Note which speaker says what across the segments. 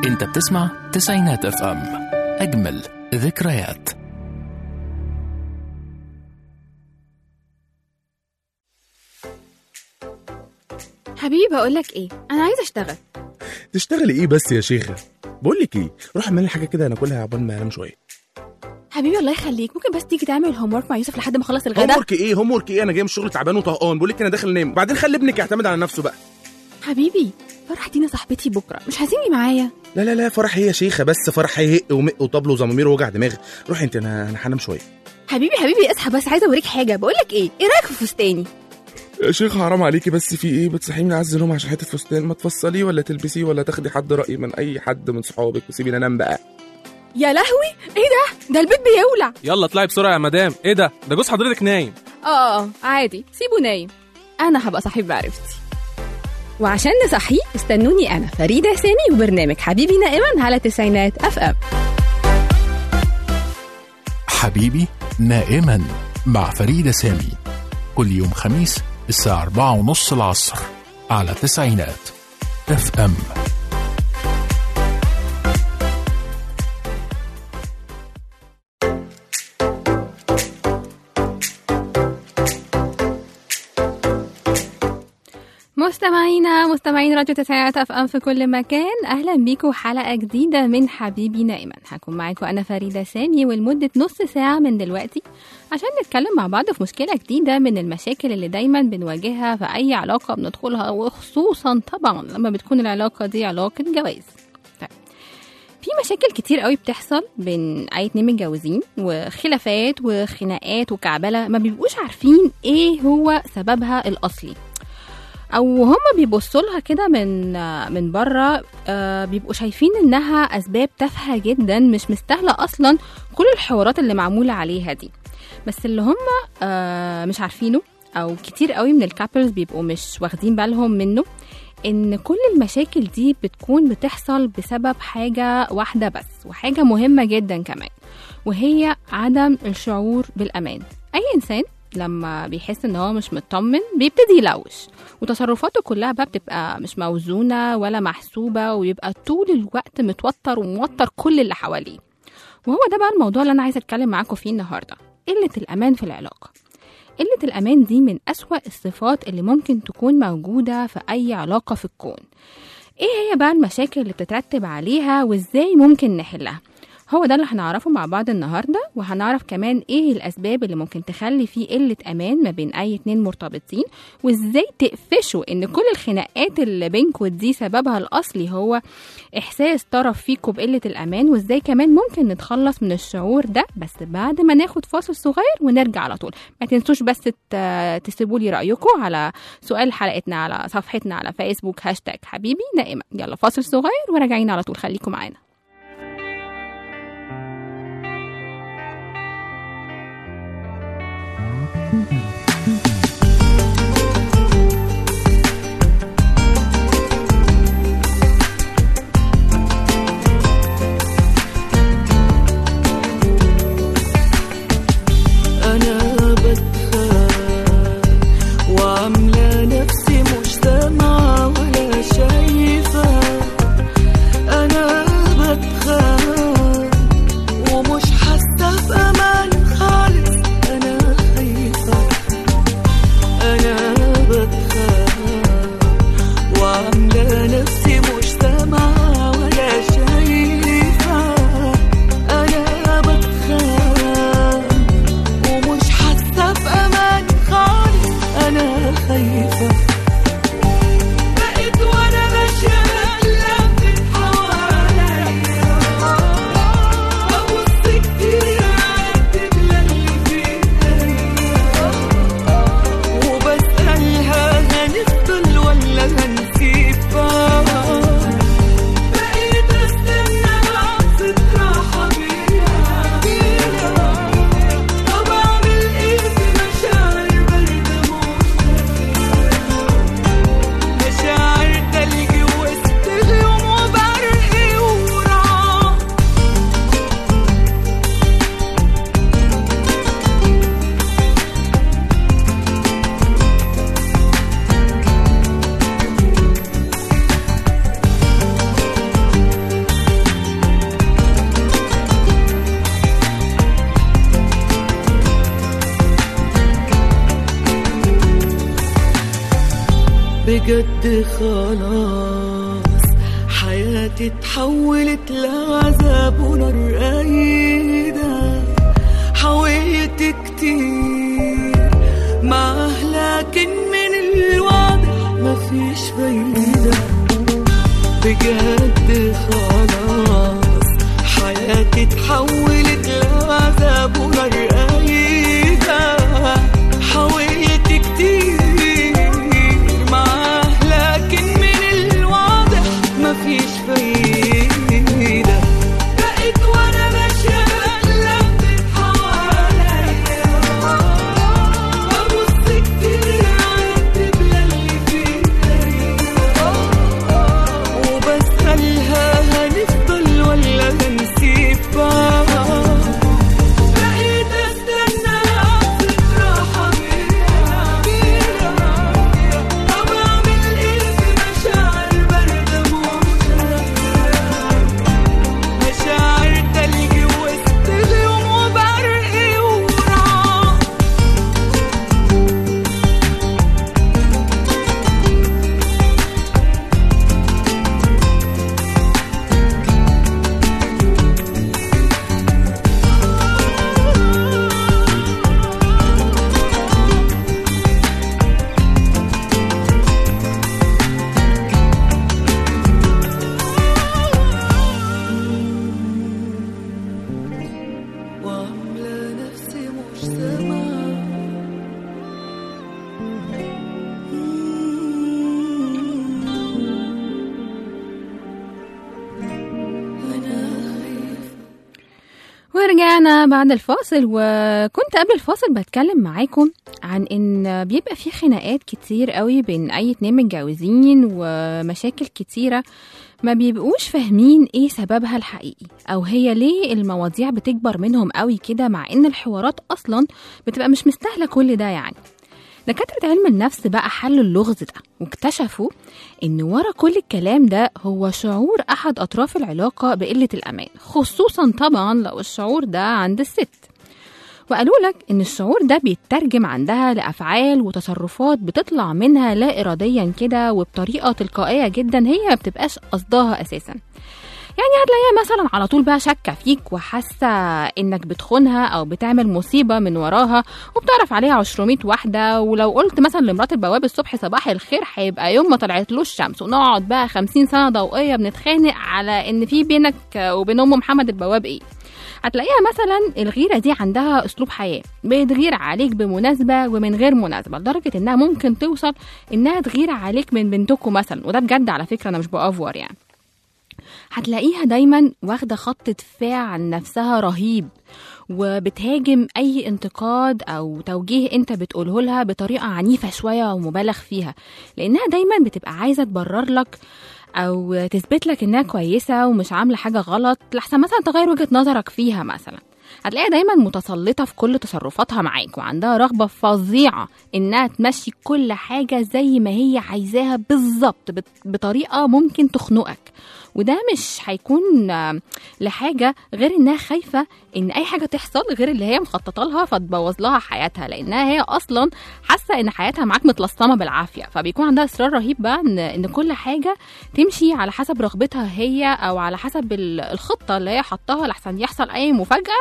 Speaker 1: انت بتسمع تسعينات اف ام اجمل ذكريات
Speaker 2: حبيبي بقول لك ايه انا عايزه اشتغل
Speaker 3: تشتغلي ايه بس يا شيخه بقول لك ايه روح اعمل لي حاجه كده ناكلها عقبال ما انام شويه
Speaker 2: حبيبي الله يخليك ممكن بس تيجي تعمل هوم ورك مع يوسف لحد ما اخلص
Speaker 3: هوم
Speaker 2: الغدا
Speaker 3: ورك ايه هوم ورك ايه انا جاي من الشغل تعبان وطهقان بقول لك انا داخل انام وبعدين خلي ابنك يعتمد على نفسه بقى
Speaker 2: حبيبي فرح دينا صاحبتي بكره مش هتيجي معايا
Speaker 3: لا لا لا فرح هي يا شيخه بس فرح هيهق ومق وطبل وزمامير ووجع دماغ روح انت انا انا هنام شويه
Speaker 2: حبيبي حبيبي اصحى بس عايزه اوريك حاجه بقول لك ايه ايه رايك في فستاني
Speaker 3: يا شيخ حرام عليكي بس في ايه بتصحيني عز نوم عشان حته فستان ما تفصليه ولا تلبسيه ولا تاخدي حد راي من اي حد من صحابك وسيبيني انام بقى
Speaker 2: يا لهوي ايه ده ده البيت بيولع
Speaker 4: يلا اطلعي بسرعه يا مدام ايه ده ده جوز حضرتك نايم
Speaker 2: اه اه عادي سيبه نايم انا هبقى صاحب معرفتي وعشان نصحيه استنوني انا فريده سامي وبرنامج حبيبي نائما على تسعينات اف ام
Speaker 1: حبيبي نائما مع فريدة سامي كل يوم خميس الساعة أربعة ونص العصر على تسعينات اف ام
Speaker 2: مستمعينا مستمعين راديو تسعينات اف ام في كل مكان اهلا بيكم حلقه جديده من حبيبي نائما هكون معاكم انا فريده سامي ولمده نص ساعه من دلوقتي عشان نتكلم مع بعض في مشكله جديده من المشاكل اللي دايما بنواجهها في اي علاقه بندخلها وخصوصا طبعا لما بتكون العلاقه دي علاقه جواز طيب. في مشاكل كتير قوي بتحصل بين اي اتنين متجوزين وخلافات وخناقات وكعبله ما بيبقوش عارفين ايه هو سببها الاصلي او هم بيبصوا لها كده من من بره آه، بيبقوا شايفين انها اسباب تافهه جدا مش مستاهله اصلا كل الحوارات اللي معموله عليها دي بس اللي هم آه، مش عارفينه او كتير قوي من الكابلز بيبقوا مش واخدين بالهم منه ان كل المشاكل دي بتكون بتحصل بسبب حاجه واحده بس وحاجه مهمه جدا كمان وهي عدم الشعور بالامان اي انسان لما بيحس ان هو مش مطمن بيبتدي يلوش وتصرفاته كلها بقى بتبقى مش موزونة ولا محسوبة ويبقى طول الوقت متوتر وموتر كل اللي حواليه وهو ده بقى الموضوع اللي أنا عايزة أتكلم معاكم فيه النهاردة قلة الأمان في العلاقة قلة الأمان دي من أسوأ الصفات اللي ممكن تكون موجودة في أي علاقة في الكون إيه هي بقى المشاكل اللي بتترتب عليها وإزاي ممكن نحلها هو ده اللي هنعرفه مع بعض النهارده وهنعرف كمان ايه الاسباب اللي ممكن تخلي في قله امان ما بين اي اتنين مرتبطين وازاي تقفشوا ان كل الخناقات اللي بينكوا دي سببها الاصلي هو احساس طرف فيكوا بقله الامان وازاي كمان ممكن نتخلص من الشعور ده بس بعد ما ناخد فاصل صغير ونرجع على طول ما تنسوش بس ت- تسيبوا لي رايكم على سؤال حلقتنا على صفحتنا على فيسبوك هاشتاج حبيبي نائما يلا فاصل صغير وراجعين على طول خليكم معانا
Speaker 5: أنا بتخاف وعاملة نفسي مش سامعة ولا شايفة أنا بتخاف ومش حاسة بأمان خالص أنا خايفة بجد خلاص حياتي اتحولت لعذاب ونار قايدة حاولت كتير معاه لكن من الواضح مفيش فايدة بجد خلاص حياتي اتحولت لعذاب ونار قايدة حاولت كتير معاه لكن من الواضح مفيش فايدة بقيت وانا ماشية بقلب حواليا ببص كتير على الدبلة اللي في ايديا وبسألها هنفضل ولا هنسيب بعض بقيت استنى لحظة راحة بينا بينا طب اعمل ايه في مشاعر باردة موجة مشاعر تلج وسط غيوم وبرق ورعد وعاملة نفسي مش سامعة أنا خايفة
Speaker 2: ورجعنا بعد الفاصل وكنت قبل الفاصل بتكلم معاكم عن ان بيبقى في خناقات كتير قوي بين اي اتنين متجوزين ومشاكل كتيرة ما بيبقوش فاهمين ايه سببها الحقيقي او هي ليه المواضيع بتكبر منهم قوي كده مع ان الحوارات اصلا بتبقى مش مستاهلة كل ده يعني دكاترة علم النفس بقى حلوا اللغز ده واكتشفوا إن ورا كل الكلام ده هو شعور أحد أطراف العلاقة بقلة الأمان خصوصا طبعا لو الشعور ده عند الست وقالوا لك إن الشعور ده بيترجم عندها لأفعال وتصرفات بتطلع منها لا إراديا كده وبطريقة تلقائية جدا هي ما بتبقاش قصدها أساسا يعني هتلاقيها مثلا على طول بقى شاكه فيك وحاسه انك بتخونها او بتعمل مصيبه من وراها وبتعرف عليها 200 واحده ولو قلت مثلا لمرات البواب الصبح صباح الخير هيبقى يوم ما طلعتلوش الشمس ونقعد بقى 50 سنه ضوئيه بنتخانق على ان في بينك وبين ام محمد البواب ايه هتلاقيها مثلا الغيرة دي عندها أسلوب حياة بتغير عليك بمناسبة ومن غير مناسبة لدرجة إنها ممكن توصل إنها تغير عليك من بنتكم مثلا وده بجد على فكرة أنا مش بأفور يعني هتلاقيها دايما واخدة خط دفاع عن نفسها رهيب وبتهاجم أي انتقاد أو توجيه أنت بتقوله لها بطريقة عنيفة شوية ومبالغ فيها لأنها دايما بتبقى عايزة تبرر لك أو تثبت لك إنها كويسة ومش عاملة حاجة غلط لحسن مثلا تغير وجهة نظرك فيها مثلا هتلاقيها دايما متسلطة في كل تصرفاتها معاك وعندها رغبة فظيعة إنها تمشي كل حاجة زي ما هي عايزاها بالظبط بط- بطريقة ممكن تخنقك وده مش هيكون آه، لحاجة غير إنها خايفة إن أي حاجة تحصل غير اللي هي مخططة لها فتبوظ لها حياتها لأنها هي أصلا حاسة إن حياتها معاك متلصمة بالعافية فبيكون عندها إصرار رهيب بقى إن إن كل حاجة تمشي على حسب رغبتها هي أو على حسب ال- الخطة اللي هي حطاها لحسن يحصل أي مفاجأة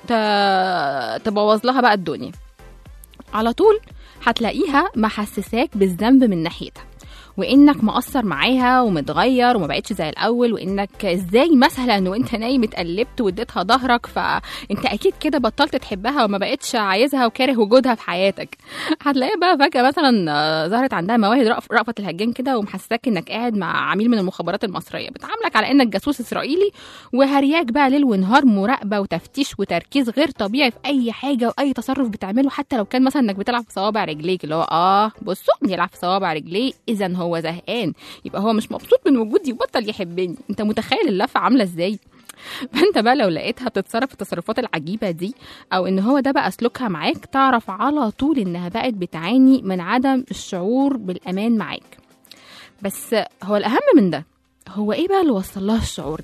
Speaker 2: ت- تبوظ لها بقى الدنيا على طول هتلاقيها محسساك بالذنب من ناحيتها وانك مقصر معاها ومتغير وما بقتش زي الاول وانك ازاي مثلا وانت نايم اتقلبت واديتها ظهرك فانت اكيد كده بطلت تحبها وما بقتش عايزها وكاره وجودها في حياتك هتلاقيها بقى فجاه مثلا آه، ظهرت عندها مواهب رأف- رأفت الهجان كده ومحسساك انك قاعد مع عميل من المخابرات المصريه بتعاملك على انك جاسوس اسرائيلي وهرياك بقى ليل ونهار مراقبه وتفتيش وتركيز غير طبيعي في اي حاجه واي تصرف بتعمله حتى لو كان مثلا انك بتلعب في صوابع رجليك اللي هو اه بصوا بيلعب في صوابع رجليه اذا هو زهقان يبقى هو مش مبسوط من وجودي وبطل يحبني انت متخيل اللفه عامله ازاي فانت بقى لو لقيتها بتتصرف التصرفات العجيبه دي او ان هو ده بقى سلوكها معاك تعرف على طول انها بقت بتعاني من عدم الشعور بالامان معاك بس هو الاهم من ده هو ايه بقى اللي وصل لها الشعور ده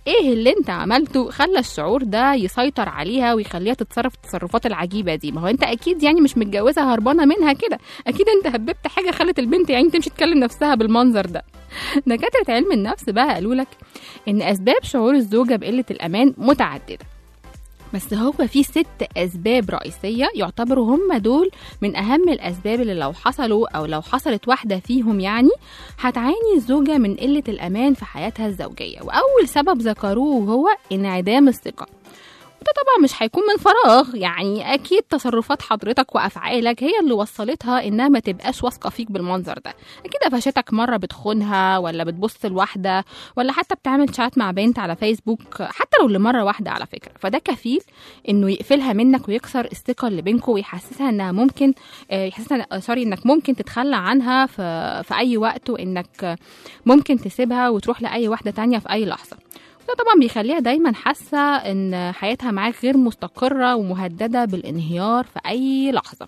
Speaker 2: ايه اللي انت عملته خلى الشعور ده يسيطر عليها ويخليها تتصرف التصرفات العجيبه دي ما هو انت اكيد يعني مش متجوزه هربانه منها كده اكيد انت هببت حاجه خلت البنت يعني تمشي تكلم نفسها بالمنظر ده دكاتره علم النفس بقى قالوا لك ان اسباب شعور الزوجه بقله الامان متعدده بس هو في ست أسباب رئيسية يعتبروا هم دول من أهم الأسباب اللي لو حصلوا أو لو حصلت واحدة فيهم يعني هتعاني الزوجة من قلة الأمان في حياتها الزوجية وأول سبب ذكروه هو انعدام الثقة وده طبعا مش هيكون من فراغ يعني اكيد تصرفات حضرتك وافعالك هي اللي وصلتها انها ما تبقاش واثقه فيك بالمنظر ده اكيد قفشتك مره بتخونها ولا بتبص لواحده ولا حتى بتعمل شات مع بنت على فيسبوك حتى لو لمره واحده على فكره فده كفيل انه يقفلها منك ويكسر الثقه اللي بينكم ويحسسها انها ممكن آه، يحسسها آه، سوري انك ممكن تتخلى عنها في في اي وقت وانك آه، ممكن تسيبها وتروح لاي واحده تانية في اي لحظه ده طبعا بيخليها دايما حاسه ان حياتها معاك غير مستقره ومهدده بالانهيار في اي لحظه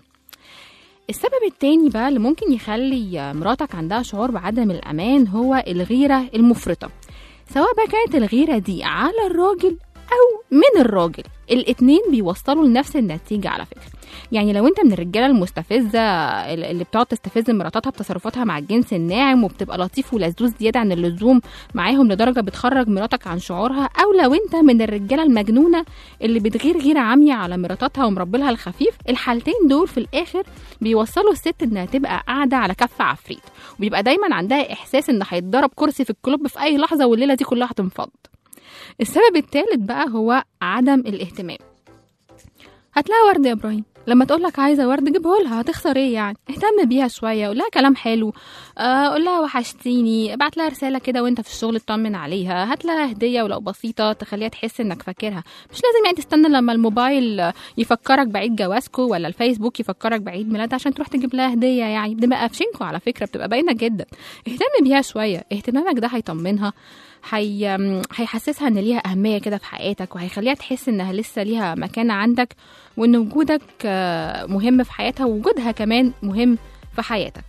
Speaker 2: السبب التاني بقى اللي ممكن يخلي مراتك عندها شعور بعدم الامان هو الغيره المفرطه سواء بقى كانت الغيره دي على الراجل او من الراجل الاتنين بيوصلوا لنفس النتيجه على فكره يعني لو انت من الرجاله المستفزه اللي بتقعد تستفز مراتاتها بتصرفاتها مع الجنس الناعم وبتبقى لطيف ولذوذ زياده عن اللزوم معاهم لدرجه بتخرج مراتك عن شعورها او لو انت من الرجاله المجنونه اللي بتغير غيره عاميه على مراتاتها ومربلها الخفيف الحالتين دول في الاخر بيوصلوا الست انها تبقى قاعده على كف عفريت وبيبقى دايما عندها احساس ان هيتضرب كرسي في الكلوب في اي لحظه والليله دي كلها هتنفض السبب الثالث بقى هو عدم الاهتمام هتلاقي ورد يا ابراهيم لما تقول لك عايزه ورد جيبه لها هتخسر ايه يعني اهتم بيها شويه قول لها كلام حلو آه، قول لها وحشتيني ابعت لها رساله كده وانت في الشغل اطمن عليها هات لها هديه ولو بسيطه تخليها تحس انك فاكرها مش لازم يعني تستنى لما الموبايل آه، يفكرك بعيد جوازكو ولا الفيسبوك يفكرك بعيد ميلاد عشان تروح تجيب لها هديه يعني بنبقى قافشينكو على فكره بتبقى باينه جدا اهتم بيها شويه اهتمامك ده هيطمنها هي هيحسسها ان ليها اهميه كده في حياتك وهيخليها تحس انها لسه ليها مكانه عندك وان وجودك آه، مهم في حياتها ووجودها كمان مهم في حياتك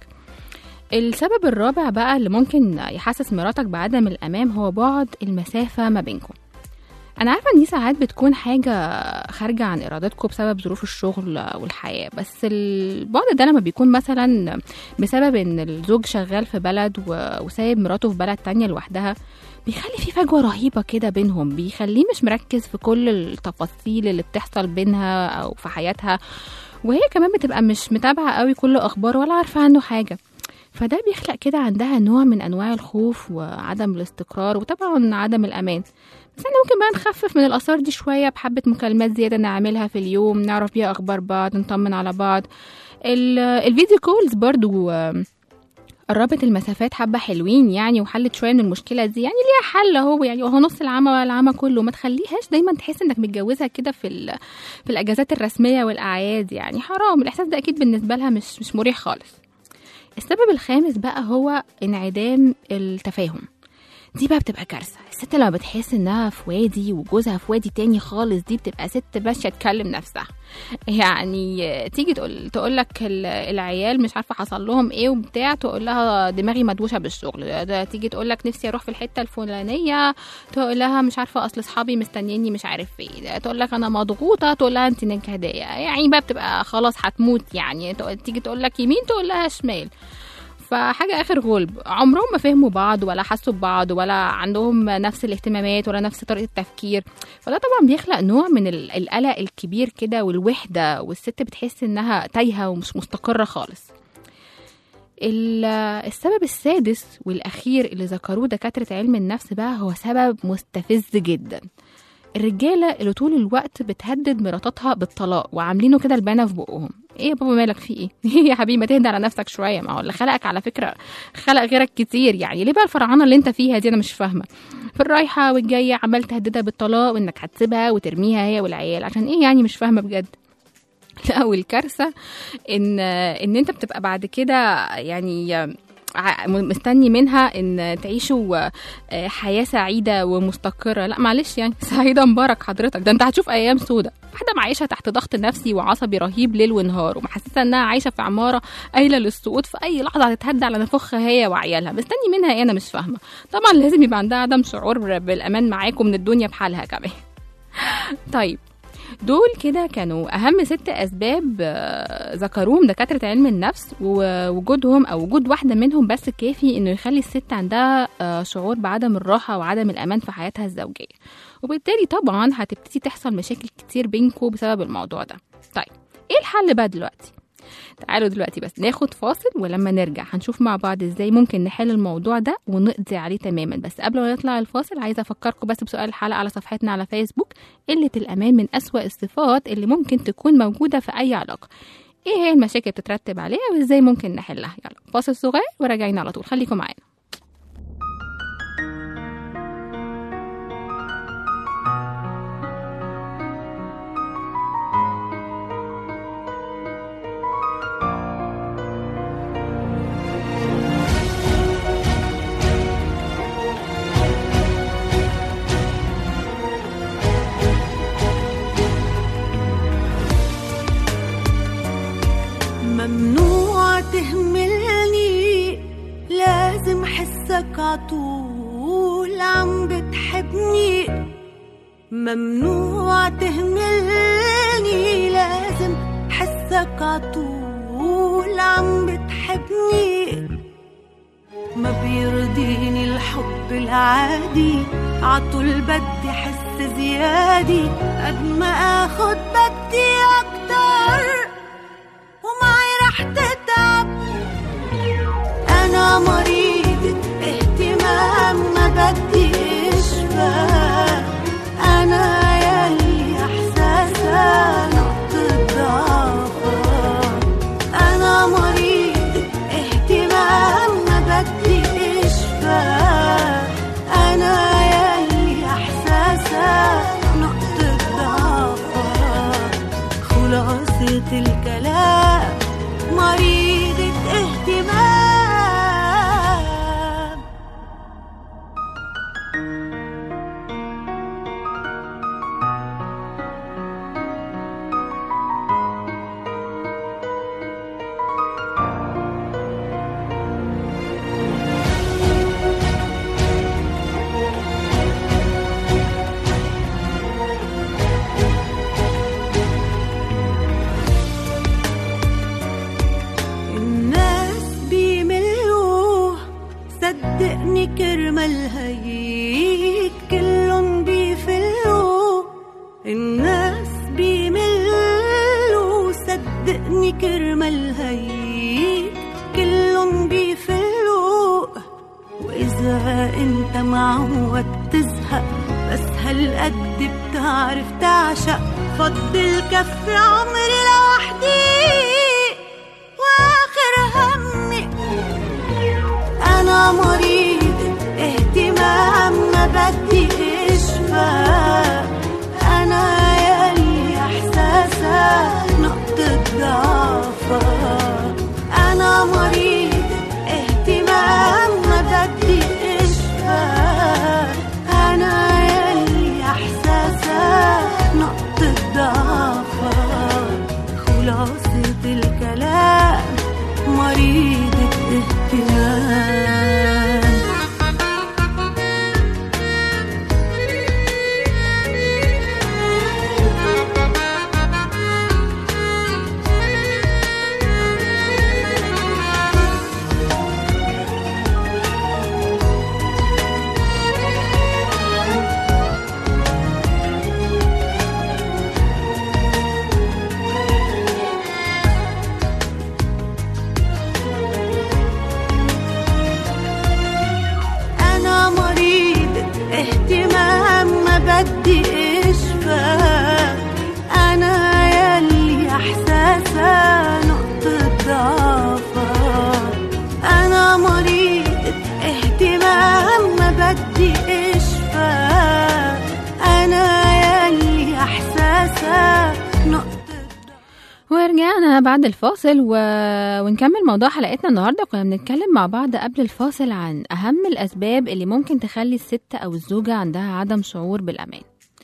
Speaker 2: السبب الرابع بقى اللي ممكن يحسس مراتك بعدم الأمان هو بعد المسافة ما بينكم أنا عارفة إن دي ساعات بتكون حاجة خارجة عن إرادتكم بسبب ظروف الشغل والحياة بس البعد ده لما بيكون مثلا بسبب إن الزوج شغال في بلد و- وسايب مراته في بلد تانية لوحدها بيخلي في فجوة رهيبة كده بينهم بيخليه مش مركز في كل التفاصيل اللي بتحصل بينها أو في حياتها وهي كمان بتبقى مش متابعة قوي كل أخبار ولا عارفة عنه حاجة فده بيخلق كده عندها نوع من انواع الخوف وعدم الاستقرار وطبعا عدم الامان بس احنا ممكن بقى نخفف من الاثار دي شويه بحبه مكالمات زياده نعملها في اليوم نعرف بيها اخبار بعض نطمن على بعض ال- الفيديو كولز برضو آم، قربت المسافات حبه حلوين يعني وحلت شويه من المشكله دي يعني ليها حل اهو يعني وهو نص العمى ولا العمى كله ما تخليهاش دايما تحس انك متجوزها كده في ال- في الاجازات الرسميه والاعياد يعني حرام الاحساس ده اكيد بالنسبه لها مش مش مريح خالص السبب الخامس بقى هو انعدام التفاهم دي بقى بتبقى كارثه الست لما بتحس انها في وادي وجوزها في وادي تاني خالص دي بتبقى ست ماشيه تكلم نفسها يعني تيجي تقول تقول لك العيال مش عارفه حصل لهم ايه وبتاع تقول لها دماغي مدوشه بالشغل ده تيجي تقول لك نفسي اروح في الحته الفلانيه تقول لها مش عارفه اصل اصحابي مستنيني مش عارف ايه تقول لك انا مضغوطه تقول لها انت نكديه يعني بقى بتبقى خلاص هتموت يعني تقول- تيجي تقول لك يمين تقول لها شمال فحاجة آخر غلب عمرهم ما فهموا بعض ولا حسوا ببعض ولا عندهم نفس الاهتمامات ولا نفس طريقة التفكير فده طبعا بيخلق نوع من ال- القلق الكبير كده والوحدة والست بتحس إنها تايهة ومش مستقرة خالص ال- السبب السادس والأخير اللي ذكروه دكاترة علم النفس بقى هو سبب مستفز جدا الرجالة اللي طول الوقت بتهدد مراتاتها بالطلاق وعاملينه كده البانة في بقهم ايه يا بابا مالك في ايه ايه يا حبيبي ما تهدى على نفسك شويه ما هو اللي خلقك على فكره خلق غيرك كتير يعني ليه بقى الفرعنه اللي انت فيها دي انا مش فاهمه في الرايحه والجايه عمال تهددها بالطلاق وانك هتسيبها وترميها هي والعيال عشان ايه يعني مش فاهمه بجد لا والكارثه ان ان انت بتبقى بعد كده يعني ع- مستني منها ان تعيشوا آه، حياه سعيده ومستقره لا معلش يعني سعيده مبارك حضرتك ده انت هتشوف ايام سودة واحده معيشه تحت ضغط نفسي وعصبي رهيب ليل ونهار ومحسسه انها عايشه في عماره قايله للسقوط في اي لحظه هتتهدى على نفخها هي وعيالها مستني منها ايه انا مش فاهمه طبعا لازم يبقى عندها عدم شعور بالامان معاكم من الدنيا بحالها كمان طيب دول كده كانوا أهم ست أسباب آه، ذكروهم دكاترة علم النفس ووجودهم أو وجود واحدة منهم بس كافي إنه يخلي الست عندها آه، شعور بعدم الراحة وعدم الأمان في حياتها الزوجية وبالتالي طبعا هتبتدي تحصل مشاكل كتير بينكم بسبب الموضوع ده طيب إيه الحل بقى دلوقتي؟ تعالوا دلوقتي بس ناخد فاصل ولما نرجع هنشوف مع بعض ازاي ممكن نحل الموضوع ده ونقضي عليه تماما بس قبل ما نطلع الفاصل عايزه افكركم بس بسؤال الحلقه على صفحتنا على فيسبوك قله الامان من اسوا الصفات اللي ممكن تكون موجوده في اي علاقه ايه هي المشاكل بتترتب عليها وازاي ممكن نحلها يلا فاصل صغير وراجعين على طول خليكم معانا
Speaker 6: ممنوع تهملني لازم حسك عطول عم بتحبني ممنوع تهملني لازم حسك عطول عم بتحبني ما بيرضيني الحب العادي عطول بدي حس زيادي قد ما اخد بدي اكتر ومعي رح تتعب انا مريضة اهتمام ما بدي اشفى انا يلي احساسها نقطة ضعفها انا مريضة اهتمام ما بدي اشفى انا يلي احساسها نقطة ضعفها خلاصة الكلام مريضة اهتمام الناس بيملوه صدقني كرمال هيك كلن بيفلوه الناس بيملوه صدقني كرمال هيك كلن بيفلوه وإذا أنت معود تزهق بس هالقد بتعرف تعشق فضل كف عمري لوحدي واخر همي انا مريضة اهتمام ما بدي اشفى انا يلي احساسها نقطة ضعفها انا مريضة اهتمام ما بدي اشفى انا يلي احساسها نقطة ضعفها خلاصة الكلام مريضة اهتمام أنا مريضة اهتمام ما بدي اشفى أنا يلي إحساسها نقطة ضعفها أنا مريضة اهتمام ما بدي اشفى أنا يلي إحساسها نقطة
Speaker 2: ورجعنا ورجعنا بعد الفاصل و... ونكمل موضوع حلقتنا النهارده كنا بنتكلم مع بعض قبل الفاصل عن اهم الاسباب اللي ممكن تخلي الست او الزوجه عندها عدم شعور بالامان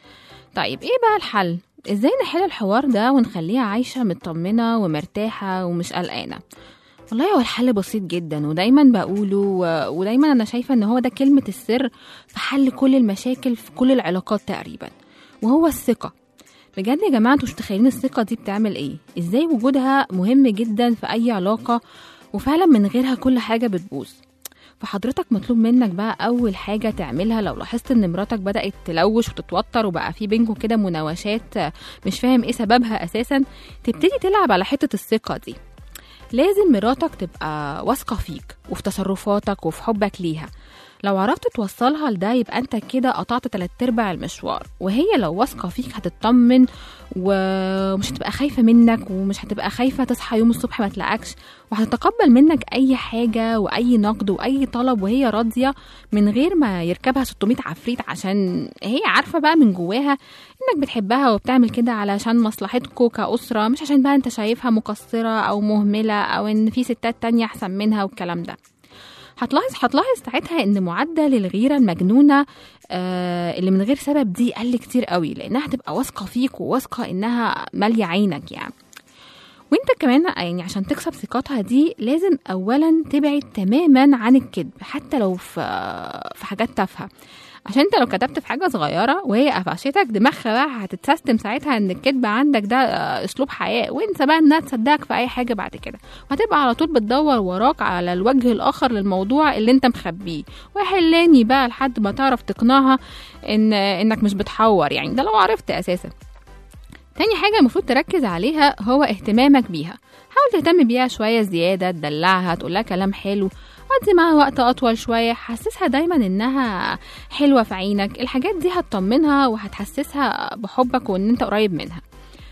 Speaker 2: طيب ايه بقى الحل ازاي نحل الحوار ده ونخليها عايشه مطمنه ومرتاحه ومش قلقانه والله هو الحل بسيط جدا ودايما بقوله و... ودايما انا شايفه ان هو ده كلمه السر في حل كل المشاكل في كل العلاقات تقريبا وهو الثقه بجد يا جماعه انتوا مش متخيلين الثقه دي بتعمل ايه ازاي وجودها مهم جدا في اي علاقه وفعلا من غيرها كل حاجه بتبوظ فحضرتك مطلوب منك بقى اول حاجه تعملها لو لاحظت ان مراتك بدات تلوش وتتوتر وبقى في بينكم كده مناوشات مش فاهم ايه سببها اساسا تبتدي تلعب على حته الثقه دي لازم مراتك تبقى واثقه فيك وفي تصرفاتك وفي حبك ليها لو عرفت توصلها لده يبقى انت كده قطعت تلات ارباع المشوار وهي لو واثقه فيك هتطمن ومش هتبقى خايفه منك ومش هتبقى خايفه تصحى يوم الصبح ما تلاقكش وهتتقبل منك اي حاجه واي نقد واي طلب وهي راضيه من غير ما يركبها 600 عفريت عشان هي عارفه بقى من جواها انك بتحبها وبتعمل كده علشان مصلحتكوا كاسره مش عشان بقى انت شايفها مقصره او مهمله او ان في ستات تانية احسن منها والكلام ده هتلاحظ هتلاحظ ساعتها ان معدل الغيره المجنونه آه اللي من غير سبب دي قل كتير قوي لانها هتبقى واثقه فيك وواثقه انها ماليه عينك يعني وانت كمان يعني عشان تكسب ثقتها دي لازم اولا تبعد تماما عن الكذب حتى لو في في حاجات تافهه عشان انت لو كتبت في حاجه صغيره وهي قفشتك دماغها بقى هتتسيستم ساعتها ان الكذب عندك ده آه، اسلوب حياه وانسى بقى انها تصدقك في اي حاجه بعد كده وهتبقى على طول بتدور وراك على الوجه الاخر للموضوع اللي انت مخبيه وحلاني بقى لحد ما تعرف تقنعها ان انك مش بتحور يعني ده لو عرفت اساسا تاني حاجة المفروض تركز عليها هو اهتمامك بيها حاول تهتم بيها شوية زيادة تدلعها تقولها كلام حلو قضي معاها وقت أطول شوية حسسها دايما إنها حلوة في عينك الحاجات دي هتطمنها وهتحسسها بحبك وإن أنت قريب منها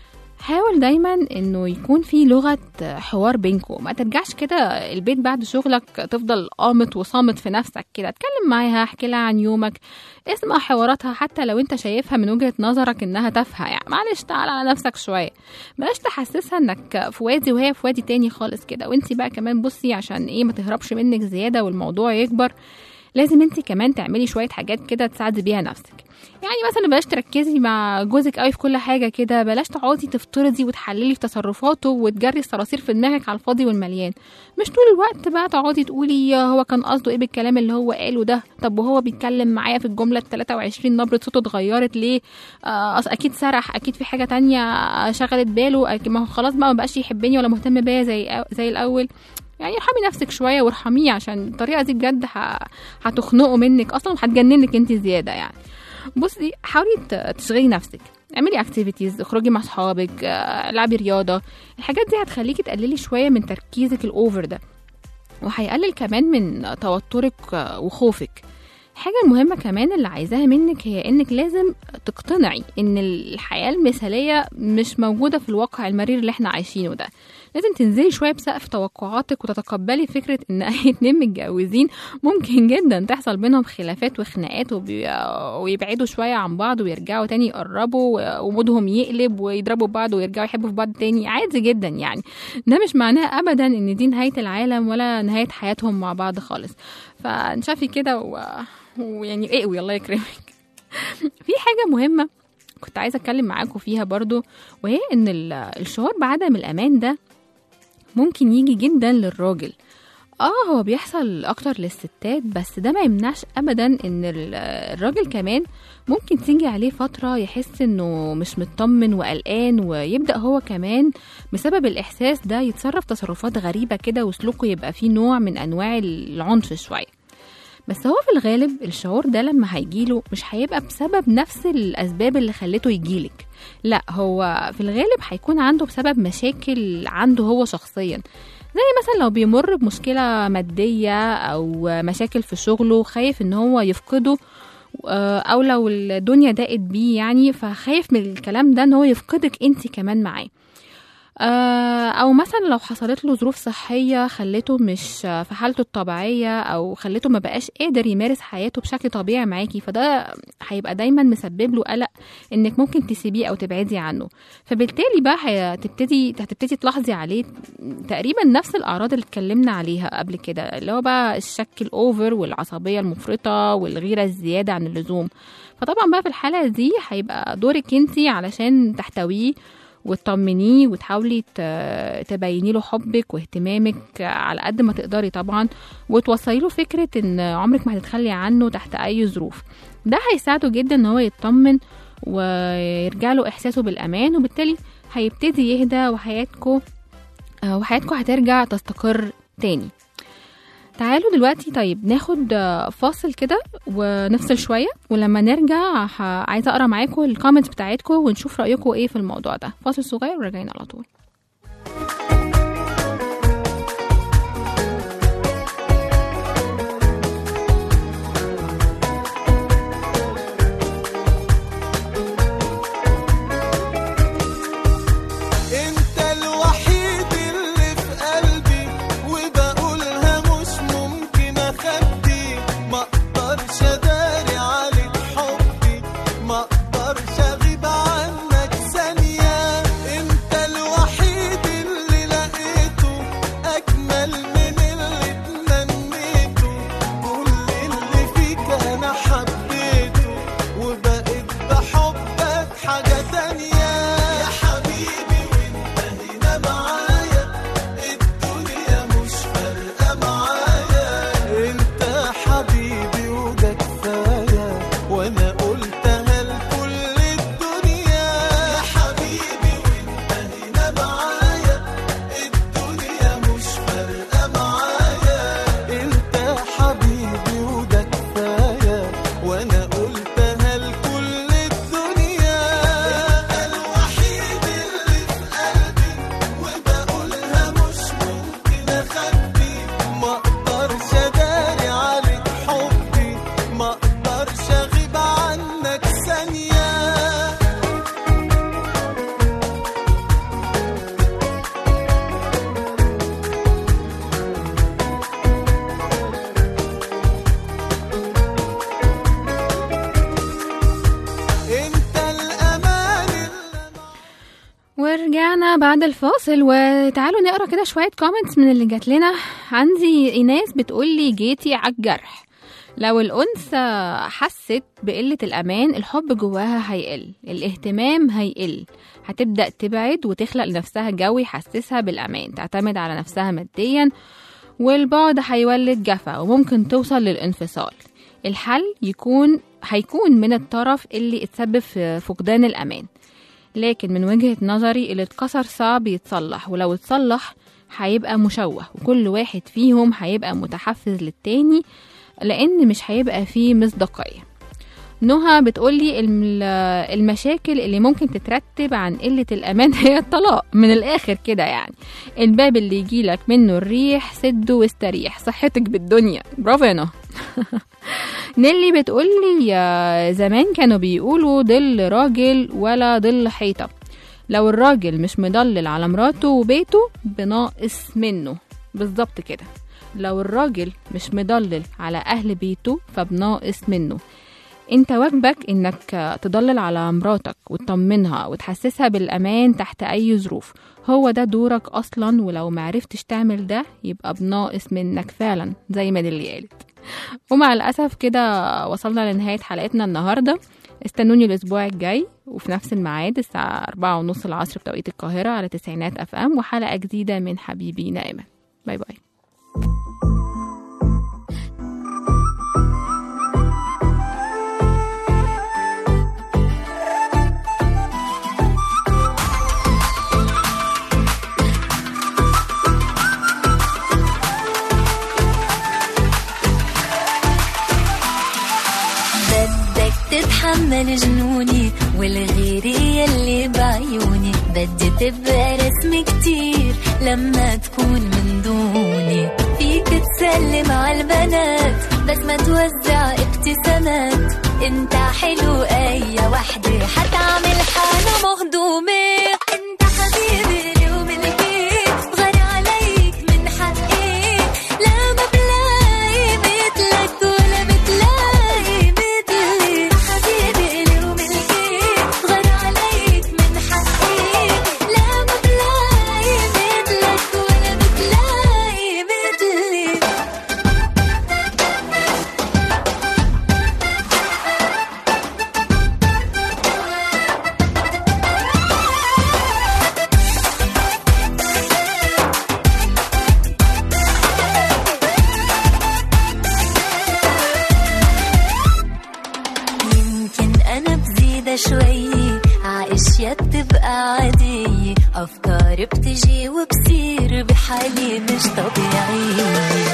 Speaker 2: حاول دايما انه يكون في لغة حوار بينكم ما ترجعش كده البيت بعد شغلك تفضل قامت وصامت في نفسك كده اتكلم معاها احكي لها عن يومك اسمع حواراتها حتى لو انت شايفها من وجهة نظرك انها تافهة يعني معلش تعال على نفسك شوية بلاش تحسسها انك في وادي وهي في وادي تاني خالص كده وانت بقى كمان بصي عشان ايه ما تهربش منك زيادة والموضوع يكبر لازم انت كمان تعملي شويه حاجات كده تساعدي بيها نفسك يعني مثلا بلاش تركزي مع جوزك قوي في كل حاجه كده بلاش تقعدي تفترضي وتحللي في تصرفاته وتجري الصراصير في دماغك على الفاضي والمليان مش طول الوقت بقى تقعدي تقولي هو كان قصده ايه بالكلام اللي هو قاله ده طب وهو بيتكلم معايا في الجمله ال 23 نبره صوته اتغيرت ليه آه أصل اكيد سرح اكيد في حاجه تانية شغلت باله أكيد- ما هو خلاص بقى ما بقاش يحبني ولا مهتم بيا زي زي الاول يعني ارحمي نفسك شويه وارحميه عشان الطريقه دي بجد ه- هتخنقه منك اصلا وهتجننك انت زياده يعني بصي حاولي ت- تشغلي نفسك اعملي اكتيفيتيز اخرجي مع اصحابك آه، العبي رياضه الحاجات دي هتخليكي تقللي شويه من تركيزك الاوفر ده وهيقلل كمان من توترك آه، وخوفك الحاجة المهمة كمان اللي عايزاها منك هي انك لازم تقتنعي ان الحياة المثالية مش موجودة في الواقع المرير اللي احنا عايشينه ده لازم تنزلي شوية بسقف توقعاتك وتتقبلي فكرة ان اي اتنين متجوزين ممكن جدا تحصل بينهم خلافات وخناقات وبي... ويبعدوا شوية عن بعض ويرجعوا تاني يقربوا ومودهم يقلب ويضربوا بعض ويرجعوا يحبوا في بعض تاني عادي جدا يعني ده مش معناه ابدا ان دي نهاية العالم ولا نهاية حياتهم مع بعض خالص فانشافي كده و... ويعني اقوي الله يكرمك في حاجة مهمة كنت عايزة اتكلم معاكم فيها برضو وهي ان ال- الشعور بعدم الامان ده ممكن يجي جدا للراجل اه هو بيحصل اكتر للستات بس ده ما يمنعش ابدا ان ال- الراجل كمان ممكن تيجي عليه فترة يحس انه مش مطمن وقلقان ويبدأ هو كمان بسبب الاحساس ده يتصرف تصرفات غريبة كده وسلوكه يبقى فيه نوع من انواع العنف شوية بس هو في الغالب الشعور ده لما هيجيله مش هيبقى بسبب نفس الأسباب اللي خلته يجيلك لا هو في الغالب هيكون عنده بسبب مشاكل عنده هو شخصيا زي مثلا لو بيمر بمشكلة مادية أو مشاكل في شغله خايف إن هو يفقده آه، أو لو الدنيا ضاقت بيه يعني فخايف من الكلام ده إن هو يفقدك أنت كمان معاه آه، او مثلا لو حصلت له ظروف صحيه خلته مش في حالته الطبيعيه او خلته ما بقاش قادر يمارس حياته بشكل طبيعي معاكي فده هيبقى دايما مسبب له قلق انك ممكن تسيبيه او تبعدي عنه فبالتالي بقى هتبتدي هتبتدي تلاحظي عليه تقريبا نفس الاعراض اللي اتكلمنا عليها قبل كده اللي هو بقى الشك الاوفر والعصبيه المفرطه والغيره الزياده عن اللزوم فطبعا بقى في الحاله دي هيبقى دورك انتي علشان تحتويه وتطمنيه وتحاولي ت- تبيني له حبك واهتمامك على قد ما تقدري طبعا وتوصلي له فكره ان عمرك ما هتتخلي عنه تحت اي ظروف ده هيساعده جدا ان هو يطمن ويرجع له احساسه بالامان وبالتالي هيبتدي يهدى وحياتكم وحياتكم هترجع تستقر تاني تعالوا دلوقتي طيب ناخد آه، فاصل كده ونفصل شوية ولما نرجع ه- عايزة أقرأ معاكم الكومنتس بتاعتكم ونشوف رأيكم إيه في الموضوع ده فاصل صغير وراجعين على طول
Speaker 5: انت الوحيد اللي في قلبي وبقولها مش ممكن اخبي ما اقدرش اداري عليك حبي ما اقدرش اغيب عنك ثانية انت الوحيد اللي لقيته اجمل من اللي تمنيته كل اللي فيك انا حبيته وبقيت بحبك حاجة تانية يا حبيبي وانت هنا معايا الدنيا مش فارقة معايا انت حبيبي وده كفاية وانا قلتها لكل الدنيا يا حبيبي وانت هنا معايا الدنيا مش فارقة معايا انت حبيبي وده كفاية وانا قلتها لكل الدنيا انت الوحيد اللي في قلبي وبقولها مش ممكن اخبي ما اقدرش اداري عليك حبي ما اقدرش اغيب عنك ثانيه انت الامان اللي
Speaker 2: ورجعنا بعد الفاصل وتعالوا نقرا كده شويه كومنتس من اللي جات لنا عندي ايناس بتقول لي جيتي على الجرح لو الأنثى حست بقلة الأمان الحب جواها هيقل الاهتمام هيقل هتبدأ تبعد وتخلق لنفسها جو يحسسها بالأمان تعتمد على نفسها ماديا والبعد هيولد جفا وممكن توصل للانفصال الحل يكون هيكون من الطرف اللي اتسبب في فقدان الأمان لكن من وجهة نظري اللي اتكسر صعب يتصلح ولو اتصلح هيبقى مشوه وكل واحد فيهم هيبقى متحفز للتاني لأن مش هيبقى فيه مصداقية نهى بتقولي الم- المشاكل اللي ممكن تترتب عن قلة الأمان هي الطلاق من الآخر كده يعني الباب اللي يجيلك منه الريح سده واستريح صحتك بالدنيا برافو يا نهى نيلي بتقولي يا زمان كانوا بيقولوا ضل راجل ولا ضل حيطة لو الراجل مش مضلل على مراته وبيته بناقص منه بالظبط كده لو الراجل مش مضلل على أهل بيته فبناقص منه انت واجبك انك تضلل على مراتك وتطمنها وتحسسها بالامان تحت اي ظروف هو ده دورك اصلا ولو معرفتش تعمل ده يبقى بناقص منك فعلا زي ما دي قالت ومع الاسف كده وصلنا لنهايه حلقتنا النهارده استنوني الاسبوع الجاي وفي نفس الميعاد الساعه 4 ونص العصر بتوقيت القاهره على تسعينات اف ام وحلقه جديده من حبيبي نائما باي باي
Speaker 7: بدك تتحمل جنوني والغيري يلي بعيوني بدي تبقى رسم كتير لما تكون من دوني فيك تسلم على البنات بس ما توزع ابتسامات انت حلو اي وحدة حتعمل حالة مهضومة انت حبيبي اليوم أفكار بتجي وبصير بحالي مش طبيعي